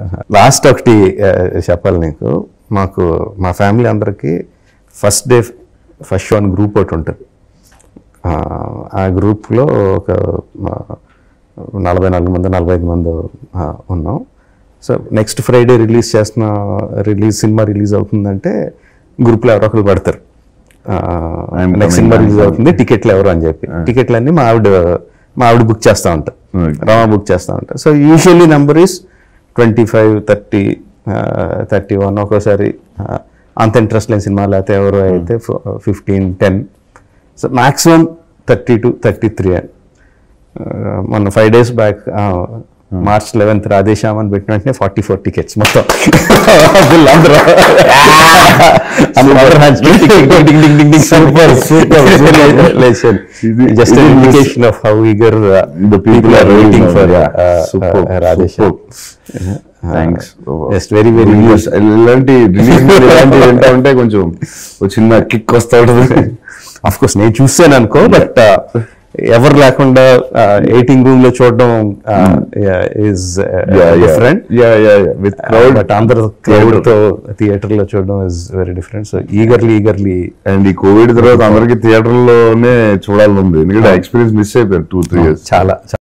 Last ఒకటి ఆ, చెప్పాలి నీకు మాకు మా ఫ్యామిలీ అందరికీ ఫస్ట్ డే ఫస్ట్ షో అని గ్రూప్ ఒకటి ఉంటుంది ఆ, ఆ గ్రూప్లో ఒక ఆ, నలభై నాలుగు మంది నలభై ఐదు మంది ఆ, ఉన్నాం సో నెక్స్ట్ ఫ్రైడే రిలీజ్ చేస్తున్న రిలీజ్ సినిమా రిలీజ్ అవుతుందంటే గ్రూప్లో ఎవరో ఒకరు పడతారు I'm నెక్స్ట్ coming, సినిమా I'm రిలీజ్ coming. అవుతుంది టికెట్లు ఎవరు అని చెప్పి టికెట్లు అన్ని మా ఆవిడ మా ఆవిడ బుక్ చేస్తూ ఉంటారు Okay. రమా బుక్ చేస్తూ ఉంటారు so usually number is twenty five thirty thirty one ఒక్కోసారి ఆ, అంత ఇంట్రెస్ట్ లేని సినిమా లేకపోతే ఎవరు అయితే fifteen ten so maximum thirty two thirty three అని ఆ, మొన్న five days back March eleventh Radhe Shyam అని పెట్టిన వెంటనే ఫార్టీ ఫోర్ టికెట్స్ మొత్తం Full అందరూ అందరూ hands పెట్టి tick tick tick tick tick tick Super, super, super. లేచారు ఇది- జస్ట్ ఇది indication of how eager The people are waiting waiting for for, yeah. Superb, Radhe Shyam thanks just very very release ఇలాంటి release ఇలాంటి వింటా ఉంటే కొంచెం ఒక చిన్న కిక్ వస్తా ఉంటుంది అఫ్ కోర్స్ నేను చూసాను అనుకో బట్ ఎవరు లేకుండా ఎయిటింగ్ రూమ్ లో చూడడం is different ya ya with crowd but అందరు క్రౌడ్ తో థియేటర్ లో చూడడం is very different so eagerly eagerly and ఈ కోవిడ్ తర్వాత అందరికి థియేటర్ లోనే చూడాలని ఉంది ఎందుకంటే ఎక్స్పీరియన్స్ మిస్ అయిపోయారు టూ త్రీ ఇయర్స్ చాలా